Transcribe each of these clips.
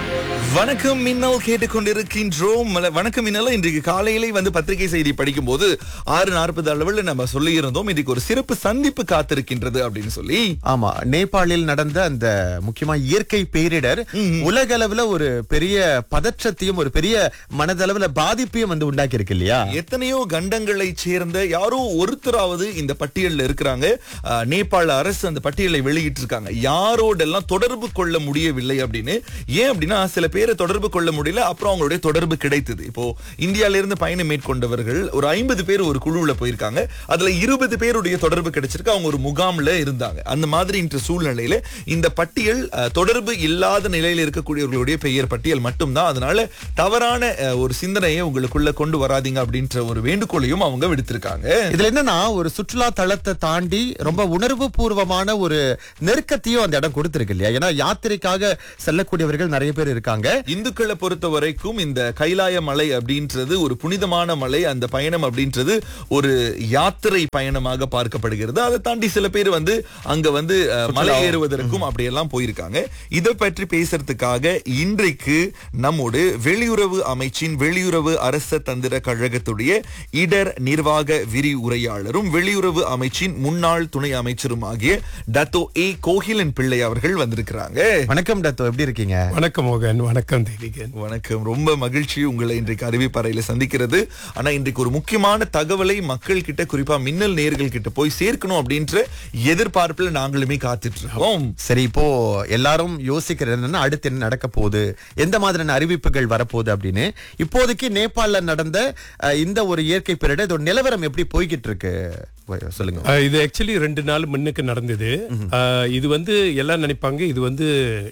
வணக்கம் மின்னல் கேட்டுக்கொண்டிருக்கின்றோம் மல- வணக்கம் மின்னல் இன்றைக்கு காலையிலே வந்து பத்திரிகை செய்தி படிக்கும் போது ஆறு நாற்பது அளவில் நம்ம சொல்லி இருந்தோம் இன்றைக்கு ஒரு சிறப்பு சந்திப்பு காத்திருக்கின்றது அப்படின்னு சொல்லி ஆமா நேபாளில் நடந்த அந்த முக்கியமா இயற்கை பேரிடர் உலக அளவுல ஒரு பெரிய பதற்றத்தையும் ஒரு பெரிய மனதளவுல பாதிப்பையும் வந்து உண்டாக்கி இருக்கு இல்லையா எத்தனையோ கண்டங்களை சேர்ந்த யாரோ ஒருத்தராவது இந்த பட்டியல்ல இருக்கிறாங்க அஹ், நேபாள அரசு அந்த பட்டியலை வெளியிட்டிருக்காங்க யாரோடெல்லாம் தொடர்பு கொள்ள முடியவில்லை அப்படின்னு ஏன் அப்படின்னா சில பேரை தொடர்பு கொள்ள முடியல அப்புறம் அவங்களுடைய தொடர்பு கிடைத்தது இப்போ இந்தியால இருந்து பயணம் மேற்கொண்டவர்கள் ஒரு ஐம்பது பேர் ஒரு குழுவுல போயிருக்காங்க அதுல இருபது பேருடைய தொடர்பு கிடைச்சிருக்கு அவங்க ஒரு முகாம்ல இருந்தாங்க அந்த மாதிரி இன்ற சூழ்நிலையில இந்த பட்டியல் அஹ், தொடர்பு இல்லாத நிலையில இருக்கக்கூடியவர்களுடைய பெயர் பட்டியல் மட்டும்தான் அதனால தவறான அஹ், ஒரு சிந்தனையை உங்களுக்குள்ள கொண்டு வராதீங்க அப்படின்ற ஒரு வேண்டுகோளையும் அவங்க விடுத்திருக்காங்க இதுல என்னன்னா ஒரு சுற்றுலா தளத்தை தாண்டி ரொம்ப உணர்வு பூர்வமான ஒரு நெருக்கத்தையும் அந்த இடம் கொடுத்திருக்கு இல்லையா ஏன்னா யாத்திரைக்காக செல்லக்கூடியவர்கள் நிறைய பேர் இருக்காங்க இந்துக்களை பொறுத்த வரைக்கும் இந்த கைலாய மலை அப்படின்றது ஒரு புனிதமான மலை அந்த பயணம் அப்படின்றது ஒரு யாத்திரை பயணமாக பார்க்கப்படுகிறது அதை தாண்டி சில பேர் வந்து அங்க வந்து அஹ், மலை ஏறுவதற்கும் அப்படியெல்லாம் போயிருக்காங்க இதை பற்றி பேசுறதுக்காக இன்றைக்கு நம்மோடு வெளியுறவு அமைச்சின் வெளியுறவு அரச தந்திர கழகத்துடைய இடர் நிர்வாக விரிவுரையாளரும் வெளியுறவு அமைச்சின் முன்னாள் துணை அமைச்சரும் ஆகிய டத்தோ ஏ கோகிலன் பிள்ளை அவர்கள் வந்திருக்கிறாங்க வணக்கம் டத்தோ எப்படி இருக்கீங்க வணக்கம் மோகன் வணக்கம் தேவிகன் வணக்கம் ரொம்ப மகிழ்ச்சி உங்களை இன்றைக்கு அறிவிப்பறையில சந்திக்கிறது ஆனா இன்றைக்கு ஒரு முக்கியமான தகவலை மக்கள் கிட்ட குறிப்பா மின்னல் நேர்கள் கிட்ட போய் சேர்க்கணும் அப்படின்ற எதிர்பார்ப்புல நாங்களுமே காத்துட்டு இருக்கோம் சரி இப்போ எல்லாரும் யோசிக்கிறது என்னன்னா அடுத்து என்ன நடக்க போகுது எந்த மாதிரியான அறிவிப்புகள் வரப்போகுது அப்படின்னு இப்போதைக்கு நேபாளல நடந்த அஹ், இந்த ஒரு இயற்கை பேரிடர் இதோட நிலவரம் எப்படி போய்கிட்டு இருக்கு வ- சொல்லுங்க அஹ், இது ஆக்சுவலி ரெண்டு நாள் முன்னுக்கு நடந்தது அஹ், இது வந்து எல்லாம் நினைப்பாங்க இது வந்து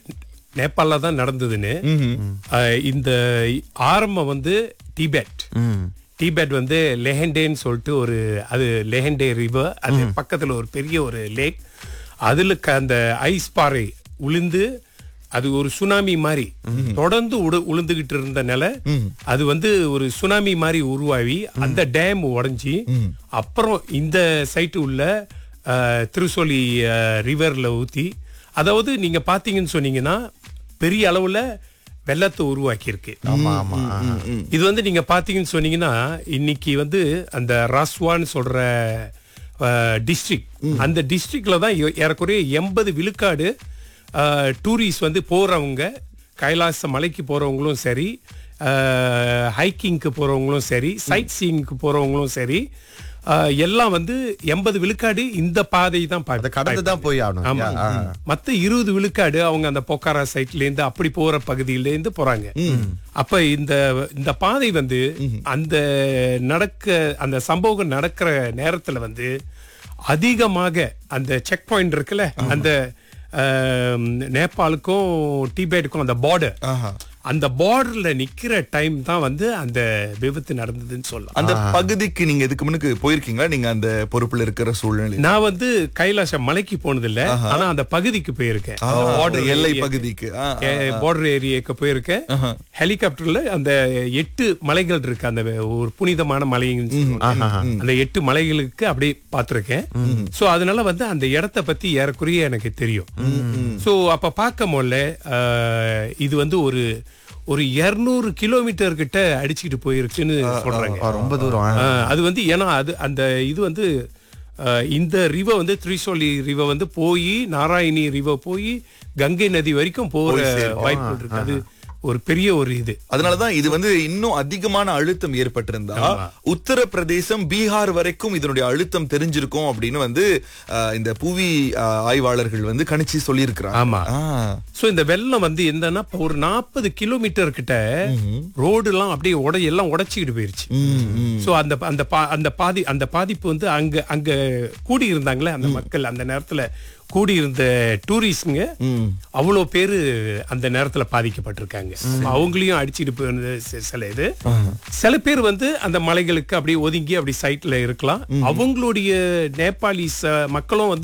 நேபாளில தான் நடந்ததுன்னு அஹ், இந்த ஆரம்பம் வந்து டிபெட் ம். டிபெட் வந்து லெஹண்டேன்னு சொல்லிட்டு ஒரு அது லெஹண்டே ரிவர் அது பக்கத்துல ஒரு பெரிய ஒரு லேக் அதுல க- அந்த ஐஸ் பாறை உளுந்து அது ஒரு சுனாமி மாதிரி தொடர்ந்து உடு- உளுந்துகிட்டு இருந்த நிலை அது வந்து ஒரு சுனாமி மாதிரி உருவாகி அந்த டேம் உடைஞ்சி அப்புறம் இந்த சைட்டு உள்ள அஹ், திருசொலி ரிவர்ல ஊத்தி அதாவது நீங்க பாத்தீங்கன்னு சொன்னீங்கன்னா பெரிய அளவுல வெள்ளத்தை உருவாக்கி இருக்கு ஆமா ஆமா இது வந்து நீங்க பாத்தீங்கன்னு சொன்னீங்கன்னா இன்னைக்கு வந்து அந்த ராஸ்வான்னு சொல்ற டிஸ்ட்ரிக்ட் அந்த டிஸ்ட்ரிக்ட்ல தான் ஏ- ஏறக்குறைய எண்பது விழுக்காடு டூரிஸ்ட் வந்து போறவங்க கைலாச மலைக்கு போறவங்களும் சரி ஹைக்கிங்க்கு போறவங்களும் சரி சைட் சீயிங்க்கு போறவங்களும் சரி அஹ், எல்லாம் வந்து எண்பது விழுக்காடு இந்த பாதை தான் அதை கடந்து தான் போய் ஆகணும் ஆமா இல்லையா? ஆ. மத்த இருபது விழுக்காடு அவங்க அந்த பொக்காரா சைட்ல இருந்து அப்படி போற பகுதியில இருந்து போறாங்க அப்ப இந்த இந்த பாதை வந்து அந்த நடக்க அந்த சம்பவம் நடக்கிற நேரத்துல வந்து அதிகமாக அந்த செக் பாயிண்ட் இருக்குல்ல அந்த ஆம், நேபாளுக்கும் டிபேட்டுக்கும் அந்த பார்டர் ஆஹா. அந்த பார்டர்ல நிக்கிற டைம் தான் வந்து அந்த விபத்து நடந்ததுன்னு சொல்லலாம் அந்த பகுதிக்கு நீங்க இதுக்கு முன்னுக்கு போயிருக்கீங்களா நீங்க அந்த பொறுப்புல இருக்கிற சூழ்நிலை நான் வந்து கைலாச மலைக்கு போனது இல்ல ஆனா அந்த பகுதிக்கு போயிருக்கேன் border எல்லை பகுதிக்கு ஆ, ஆ. பார்டர் ஏரியாக்கு போயிருக்கேன் ஹெலிகாப்டர்ல அந்த எட்டு மலைகள் இருக்கு அந்த ஒரு புனிதமான மலைன்னு சொல்லுவாங்க. அந்த எட்டு மலைகளுக்கு அப்படியே பார்த்திருக்கேன் சோ அதனால வந்து அந்த இடத்த பத்தி ஏறக்குறைய எனக்கு தெரியும் சோ அப்ப பார்க்கும் போல ஆஹ், இது வந்து ஒரு ஒரு 200 கிலோமீட்டர் கிட்ட அடிச்சுக்கிட்டு போயிருக்குன்னு சொல்றாங்க ஆ, ரொம்ப தூரம் ஆ. ஆஹ், அது வந்து ஏன்னா அது அந்த இது வந்து ஆஹ், இந்த ரிவர் வந்து த்ரிசோலி ரிவர் வந்து போய் நாராயணி ரிவர் போய் கங்கை நதி வரைக்கும் போற வாய்ப்புகள் இருக்கு அது ஒரு பெரிய ஒரு இது அதனாலதான் இது வந்து இன்னும் அதிகமான அழுத்தம் ஏற்பட்டிருந்தா உத்தரப்பிரதேசம் பீகார் வரைக்கும் இதனுடைய அழுத்தம் தெரிஞ்சிருக்கும் அப்படின்னு வந்து அஹ், இந்த புவி அஹ், ஆய்வாளர்கள் வந்து கணிச்சு சொல்லியிருக்கிறாங்க ஆமா ஆ. சோ இந்த வெள்ளம் வந்து என்னன்னா இப்ப ஒரு நாற்பது கிலோமீட்டர் கிட்ட ரோடு எல்லாம் அப்படியே உடை எல்லாம் உடைச்சிக்கிட்டு போயிருச்சு சோ அந்த அந்த பா- அந்த பாதி அந்த பாதிப்பு வந்து அங்க அங்க கூடி இருந்தாங்களே அந்த மக்கள் அந்த நேரத்துல கூடி இருந்த டூரிஸ்ட்ங்க அவ்வளவு பேரு அந்த நேரத்துல பாதிக்கப்பட்டிருக்காங்க அவங்களையும் அடிச்சிட்டு போயிருந்த சி- சில இது சில பேர் வந்து அந்த மலைகளுக்கு அப்படியே ஒதுங்கி அப்படி சைட்ல இருக்கலாம் அவங்களுடைய நேபாளிஸ் அஹ், மக்களும் வந்து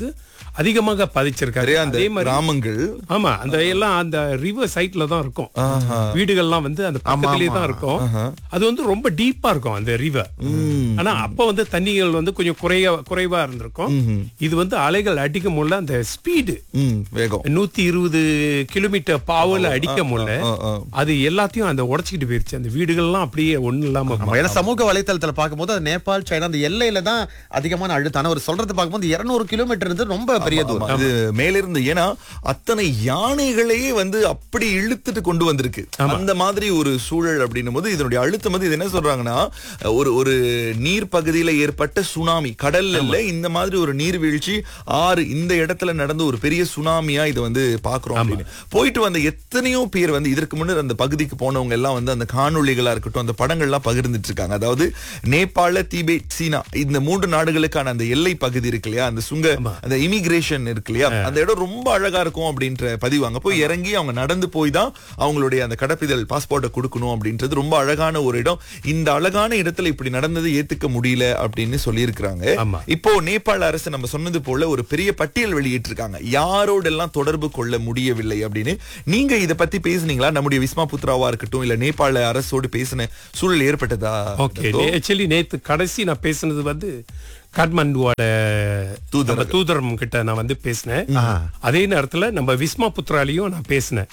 நிறைய அதிகமாக பாதிச்சிருக்காரு அந்த அதே மாதிரி கிராமங்கள் ஆமா அந்த எல்லாம் அந்த ரிவர் சைட்ல தான் இருக்கும் வீடுகள்லாம் வந்து அந்த பக்கத்திலேயே தான் இருக்கும் அது வந்து ரொம்ப டீப்பா இருக்கும் அந்த ரிவர் ஆனா அப்ப வந்து தண்ணிகள் வந்து கொஞ்சம் குறைய குறைவா இருந்திருக்கும் இது வந்து அலைகள் அடிக்கும் போல அந்த ஸ்பீடு ம், வேகம் நூத்தி இருபது கிலோமீட்டர் பாவல அடிக்க முடியல ஆ, ஆ. அது எல்லாத்தையும் அந்த உடைச்சிக்கிட்டு போயிருச்சு அந்த வீடுகள்லாம் அப்படியே ஒண்ணு இல்லாம ஆமா, ஏன்னா சமூக வலைத்தளத்துல பார்க்கும்போது அது நேபாள் சைனா அந்த எல்லையில தான் அதிகமான அழுத்தம் ஆனா ஒரு சொல்றது பார்க்கும்போது இருநூறு கிலோமீட்டர் இருந்து ரொம்ப பெரிய தூரம் ஆமா, இது மேலிருந்து ஏன்னா அத்தனை யானைகளையே வந்து அப்படி இழுத்துட்டு கொண்டு வந்திருக்கு அந்த மாதிரி ஒரு சூழல் அப்படின்னும் போது இதனுடைய அழுத்தம் வந்து இது என்ன சொல்றாங்கன்னா ஒரு ஒரு நீர் பகுதியில ஏற்பட்ட சுனாமி கடல்ல இல்ல இந்த மாதிரி ஒரு நீர்வீழ்ச்சி ஆறு இந்த இடத்துல நடந்த ஒரு பெரிய சுனாமியா இதை வந்து பாக்குறோம் அப்படின்னு போயிட்டு வந்த எத்தனையோ பேர் வந்து இதற்கு முன்னர் அந்த பகுதிக்கு போனவங்க எல்லாம் வந்து அந்த காணொளிகளா இருக்கட்டும் அந்த படங்கள்லாம் பகிர்ந்துட்டு இருக்காங்க அதாவது நேபாள தீபேட் சீனா இந்த மூன்று நாடுகளுக்கான அந்த எல்லை பகுதி இருக்கு இல்லையா அந்த சுங்க அந்த இமிகிரேஷன் இருக்கு இல்லையா அந்த இடம் ரொம்ப அழகா இருக்கும் அப்படின்ற பதிவு அங்க போய் இறங்கி அவங்க நடந்து போய் தான் அவங்களுடைய அந்த கடப்பிதழ் பாஸ்போர்ட்டை கொடுக்கணும் அப்படின்றது ரொம்ப அழகான ஒரு இடம் இந்த அழகான இடத்துல இப்படி நடந்தது ஏத்துக்க முடியல அப்படின்னு சொல்லியிருக்கிறாங்க ஆமா. இப்போ நேபாள அரசு நம்ம சொன்னது போல ஒரு பெரிய பட்டியல் வெளியிட்டிருக்காங்க யாரோடெல்லாம் தொடர்பு கொள்ள முடியவில்லை அப்படின்னு நீங்க இத பத்தி பேசுனீங்களா நம்முடைய விஸ்மா புத்ராவா இருக்கட்டும் இல்ல நேபாள அரசோடு பேசின சூழல் ஏற்பட்டதா ஓகே ஆக்சுவலி நேத்து கடைசி நான் பேசுனது வந்து காட்மாண்டுவோட தூதரகம். நம்ம தூதரம் கிட்ட நான் வந்து பேசினேன் அதே நேரத்துல நம்ம விஸ்மா புத்ராலையும் நான் பேசினேன்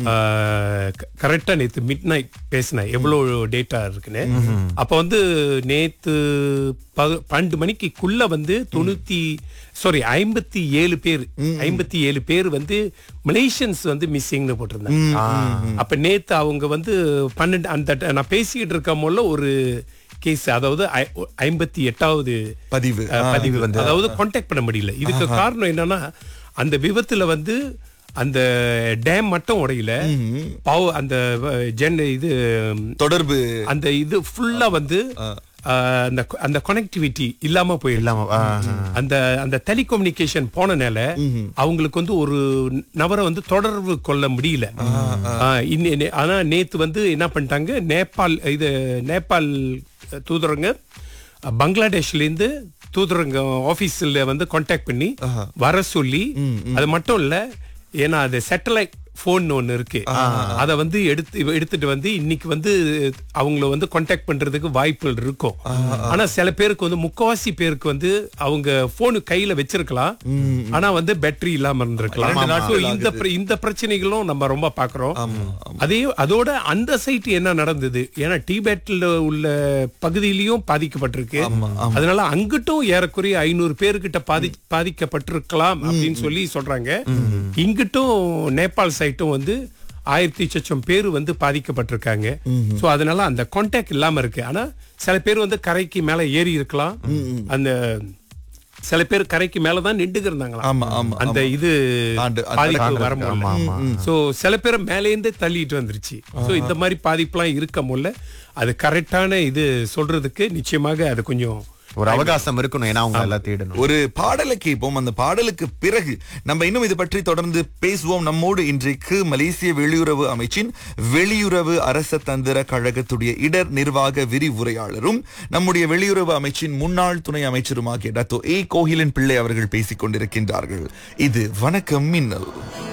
கரெக்டா நேத்து மிட் நைட் பேசினேன் எவ்வளவு டேட்டா இருக்குன்னு அப்ப வந்து நேத்து பக- பன்னெண்டு மணிக்குள்ள வந்து தொண்ணூத்தி சாரி ஐம்பத்தி ஏழு பேர் ஐம்பத்தி ஏழு பேர் வந்து மலேசியன்ஸ் வந்து மிஸ்ஸிங்னு போட்டிருந்தாங்க அப்ப நேத்து அவங்க வந்து பன்னெண்டு அந்த ட- நான் பேசிக்கிட்டு இருக்கும் போல ஒரு கேஸ் அதாவது ஐ- ஐம்பத்தி எட்டாவது பதிவு அஹ், பதிவு வந்து அதாவது கான்டாக்ட் பண்ண முடியல இதுக்கு காரணம் என்னன்னா அந்த விபத்துல வந்து அந்த டேம் மட்டும் உடையல பாவ அந்த அஹ், ஜென் இது ம், தொடர்பு அந்த இது ஃபுல்லா வந்து அஹ், அந்த அந்த கனெக்டிவிட்டி இல்லாம போயிடலாம் இல்லாம ஆ, ஆ. அந்த அந்த டெலிகம்யூனிகேஷன் போனனால அவங்களுக்கு வந்து ஒரு நபரை வந்து தொடர்பு கொள்ள முடியல ஆ, இன்னி- நே- ஆனா நேத்து வந்து என்ன பண்ணிட்டாங்க நேபாள் இது நேபாள் தூதரங்க பங்களாதேஷ்ல இருந்து தூதரங்க ஆபீஸ்ல வந்து கான்டாக்ட் பண்ணி வர சொல்லி அது மட்டும் இல்ல ஏன்னா அது சேட்டலைட் போன் ஒன்னு இருக்கு அத வந்து எடுத்து எடுத்துட்டு வந்து இன்னைக்கு வந்து அவங்கள வந்து கான்டாக்ட் பண்றதுக்கு வாய்ப்புகள் இருக்கும் ஆனா சில பேருக்கு வந்து முக்கவாசி பேருக்கு வந்து அவங்க போனு கையில வச்சிருக்கலாம் ஆனா வந்து பேட்டரி இல்லாம இருந்திருக்கலாம் இரண்டு நாட்கள் So, இந்த பிர- இந்த பிரச்சனைகளும் நம்ம ரொம்ப பாக்குறோம் அதே அதோட அந்த சைட் என்ன நடந்தது ஏன்னா டிபேட்ல உள்ள பகுதியிலயும் பாதிக்கப்பட்டிருக்கு அதனால அங்கிட்டும் ஏறக்குறைய ஐநூறு பேருக்கிட்ட பாதி பாதிக்கப்பட்டிருக்கலாம் அப்படின்னு சொல்லி சொல்றாங்க இங்கிட்டும் நேபாள் சைட்டும் வந்து ஆயிரத்தி சொச்சம் பேர் வந்து பாதிக்கப்பட்டிருக்காங்க சோ அதனால அந்த கான்டாக்ட் இல்லாம இருக்கு ஆனா சில பேர் வந்து கரைக்கு மேல ஏறி இருக்கலாம் அந்த சில பேர் கரைக்கு மேலதான் நின்றுக்கு இருந்தாங்களா ஆமா, ஆமா, அந்த இது ஆண்டு- அந்த பாதிப்பு தாண்டறதுக்கு, வர ஆமா, ஆமா. முடியல சோ சில பேர் மேலேந்தே தள்ளிட்டு வந்துருச்சு சோ இந்த மாதிரி பாதிப்புலாம் இருக்க முடியல அது கரெக்டான இது சொல்றதுக்கு நிச்சயமாக அது கொஞ்சம் ஒரு அவகாசம் இருக்கணும் ஏன்னா அவங்க எல்லாம் தேடணும் ஒரு பாடலை கேட்போம் அந்த பாடலுக்கு பிறகு நம்ம இன்னும் இது பற்றி தொடர்ந்து பேசுவோம் நம்மோடு இன்றைக்கு மலேசிய வெளியுறவு அமைச்சின் வெளியுறவு அரச தந்திர கழகத்துடைய இடர் நிர்வாக விரிவுரையாளரும் நம்முடைய வெளியுறவு அமைச்சின் முன்னாள் துணை அமைச்சருமாகிய டத்தோ ஏ கோகிலன் பிள்ளை அவர்கள் பேசிக் கொண்டிருக்கின்றார்கள் இது வணக்கம் மின்னல்